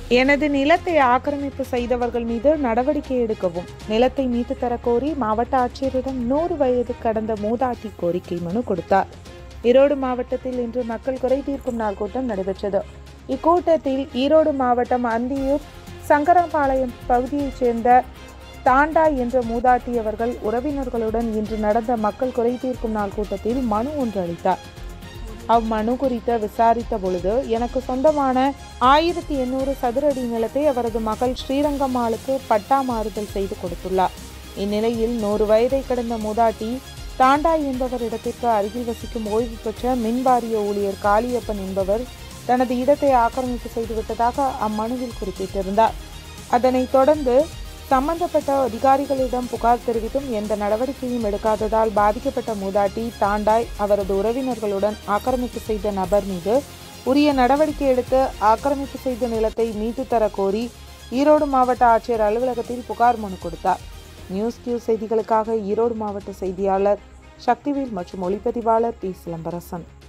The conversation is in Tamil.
எனது நிலத்தை ஆக்கிரமிப்பு செய்தவர்கள் மீது நடவடிக்கை எடுக்கவும் நிலத்தை மீட்டு தரக்கோரி மாவட்ட ஆட்சியரிடம் நூறு வயது கடந்த மூதாட்டி கோரிக்கை மனு கொடுத்தார் ஈரோடு மாவட்டத்தில் இன்று மக்கள் குறை தீர்க்கும் நாள் கூட்டம் நடைபெற்றது இக்கூட்டத்தில் ஈரோடு மாவட்டம் அந்தியூர் சங்கராபாளையம் பகுதியைச் சேர்ந்த தாண்டா என்ற மூதாட்டி அவர்கள் உறவினர்களுடன் இன்று நடந்த மக்கள் குறை தீர்க்கும் நாள் கூட்டத்தில் மனு ஒன்று அளித்தார் அம்மனு குறித்து விசாரித்த பொழுது எனக்கு சொந்தமான ஆயிரத்தி எண்ணூறு சதுர அடி நிலத்தை அவரது மகள் ஸ்ரீரங்கம்மாளுக்கு பட்டா மாறுதல் செய்து கொடுத்துள்ளார் இந்நிலையில் நூறு வயதை கடந்த மூதாட்டி தாண்டா என்பவர் இடத்திற்கு அருகில் வசிக்கும் ஓய்வு பெற்ற மின் வாரிய ஊழியர் காளியப்பன் என்பவர் தனது இடத்தை ஆக்கிரமிப்பு செய்துவிட்டதாக அம்மனுவில் குறிப்பிட்டிருந்தார் அதனைத் தொடர்ந்து சம்பந்தப்பட்ட அதிகாரிகளிடம் புகார் தெரிவித்தும் எந்த நடவடிக்கையும் எடுக்காததால் பாதிக்கப்பட்ட மூதாட்டி தாண்டாய் அவரது உறவினர்களுடன் ஆக்கிரமிப்பு செய்த நபர் மீது உரிய நடவடிக்கை எடுத்து ஆக்கிரமிப்பு செய்த நிலத்தை மீட்டு தர கோரி ஈரோடு மாவட்ட ஆட்சியர் அலுவலகத்தில் புகார் மனு கொடுத்தார் நியூஸ் கியூ செய்திகளுக்காக ஈரோடு மாவட்ட செய்தியாளர் சக்திவேல் மற்றும் ஒளிப்பதிவாளர் பி சிலம்பரசன்